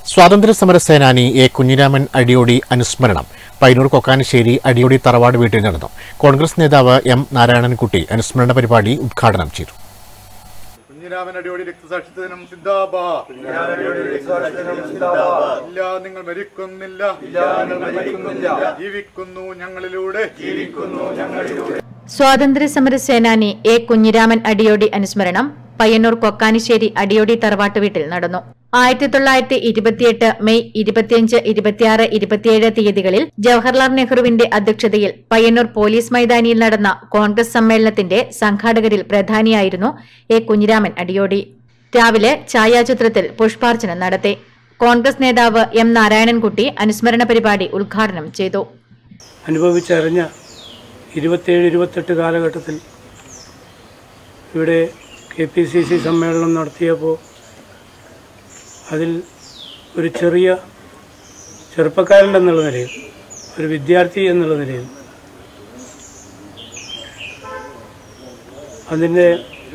സ്വാതന്ത്ര്യ സമര സേനാനി എ കുഞ്ഞിരാമൻ അടിയോടി അനുസ്മരണം പൈനൂർ കൊക്കാനശ്ശേരി അടിയോടി തറവാട് വീട്ടിൽ നടന്നു കോൺഗ്രസ് നേതാവ് എം നാരായണൻകുട്ടി അനുസ്മരണ പരിപാടി ഉദ്ഘാടനം ചെയ്തു കുഞ്ഞിരാമൻ അടിയോടി രക്തസാക്ഷിത്വം സിന്ദാബാ ഇല്ല നിങ്ങൾ മരിക്കുന്നില്ല ജീവിക്കുന്നു ഞങ്ങളിലൂടെ ജീവിക്കുന്നു സ്വാതന്ത്ര്യ സമര സേനാനി എ കുഞ്ഞിരാമൻ അടിയോടി അനുസ്മരണം പയ്യന്നൂർ കൊക്കാനിശ്ശേരി അടിയോടി തറവാട്ട് വീട്ടിൽ നടന്നു ആയിരത്തി തൊള്ളായിരത്തി ഇരുപത്തിയെട്ട് മെയ് ഇരുപത്തിയഞ്ച് ഇരുപത്തിയാറ് ഇരുപത്തിയേഴ് തീയതികളിൽ ജവഹർലാൽ നെഹ്റുവിന്റെ അധ്യക്ഷതയിൽ പയ്യന്നൂർ പോലീസ് മൈതാനിയിൽ നടന്ന കോൺഗ്രസ് സമ്മേളനത്തിന്റെ സംഘാടകരിൽ പ്രധാനിയായിരുന്നു എ കുഞ്ഞിരാമൻ അടിയോടി രാവിലെ ഛായാചിത്രത്തിൽ പുഷ്പാർച്ചന നടത്തി കോൺഗ്രസ് നേതാവ് എം നാരായണൻകുട്ടി അനുസ്മരണ പരിപാടി ഉദ്ഘാടനം ചെയ്തു അനുഭവിച്ചറിഞ്ഞ ഇരുപത്തേഴ് ഇരുപത്തെട്ട് കാലഘട്ടത്തിൽ ഇവിടെ കെ പി സി സി സമ്മേളനം നടത്തിയപ്പോൾ അതിൽ ഒരു ചെറിയ ചെറുപ്പക്കാരൻ എന്നുള്ള നിലയിൽ ഒരു വിദ്യാർത്ഥി എന്നുള്ള നിലയിൽ അതിൻ്റെ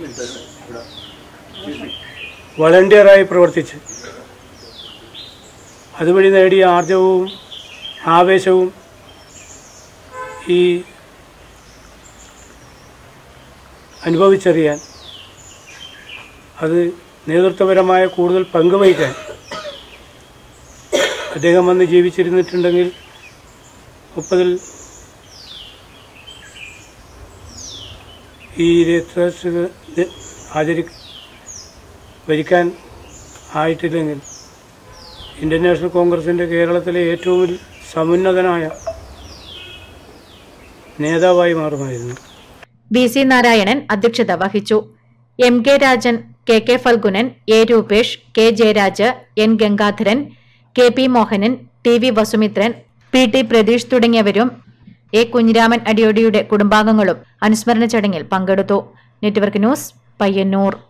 വളണ്ടിയറായി പ്രവർത്തിച്ച് അതുവഴി നേടിയ ആർജവും ആവേശവും ഈ അനുഭവിച്ചറിയാൻ അത് നേതൃത്വപരമായ കൂടുതൽ പങ്കുവഹിക്കാൻ അദ്ദേഹം വന്ന് ജീവിച്ചിരുന്നിട്ടുണ്ടെങ്കിൽ മുപ്പതിൽ ഈ രക്തസാക്ഷി ആചരി ഭരിക്കാൻ ആയിട്ടില്ലെങ്കിൽ ഇന്ത്യൻ നാഷണൽ കോൺഗ്രസിൻ്റെ കേരളത്തിലെ ഏറ്റവും സമുന്നതനായ നേതാവായി മാറുമായിരുന്നു വി സി നാരായണൻ അധ്യക്ഷത വഹിച്ചു M K Rajan K K Phalgunan A Rupesh K Jayaraj N Gangadharan K P Mohanan T V Vasumithran P T Pratheesh തുടങ്ങിയവരും എ കുഞ്ഞിരാമൻ അടിയോടിയുടെ കുടുംബാംഗങ്ങളും അനുസ്മരണ ചടങ്ങിൽ പങ്കെടുത്തു നെറ്റ്വർക്ക് ന്യൂസ് പയ്യന്നൂർ